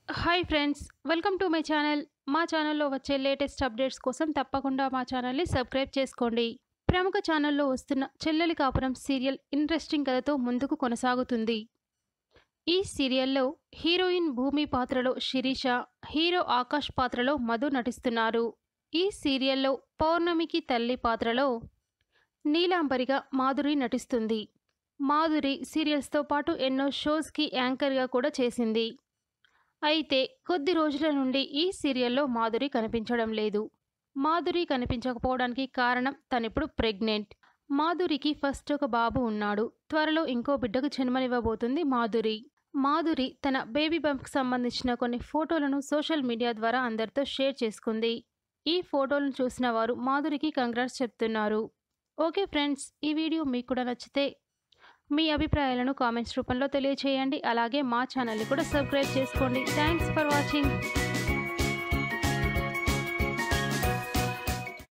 hi friends welcome to my channel మా ఛానల్లో వచ్చే లేటెస్ట్ అప్డేట్స్ కోసం తప్పకుండా మా ఛానల్ని సబ్స్క్రైబ్ చేసుకోండి ప్రముఖ ఛానల్లో వస్తున్న చెల్లెలి కాపురం సీరియల్ ఇంట్రెస్టింగ్ కథతో ముందుకు కొనసాగుతుంది ఈ సీరియల్లో హీరోయిన్ భూమి పాత్రలో శిరీష హీరో ఆకాష్ పాత్రలో మధు నటిస్తున్నారు ఈ సీరియల్లో పౌర్ణమికి తల్లి పాత్రలో నీలాంబరిగా మాధురి నటిస్తుంది మాధురి సీరియల్స్తో పాటు ఎన్నో షోస్కి యాంకర్గా కూడా చేసింది అయితే కొద్ది రోజుల నుండి ఈ సీరియల్లో మాధురి కనిపించడం లేదు మాధురి కనిపించకపోవడానికి కారణం తనిప్పుడు ప్రెగ్నెంట్ మాధురికి ఫస్ట్ ఒక బాబు ఉన్నాడు త్వరలో ఇంకో బిడ్డకు జన్మనివ్వబోతుంది మాధురి మాధురి తన బేబీ బంప్కి సంబంధించిన కొన్ని ఫోటోలను సోషల్ మీడియా ద్వారా అందరితో షేర్ చేసుకుంది ఈ ఫోటోలను చూసిన వారు మాధురికి కంగ్రాట్స్ చెప్తున్నారు ఓకే ఫ్రెండ్స్ ఈ వీడియో మీకు కూడా నచ్చితే మీ అభిప్రాయాలను కామెంట్స్ రూపంలో తెలియచేయండి అలాగే మా ఛానల్ని కూడా సబ్స్క్రైబ్ చేసుకోండి థ్యాంక్స్ ఫర్ వాచింగ్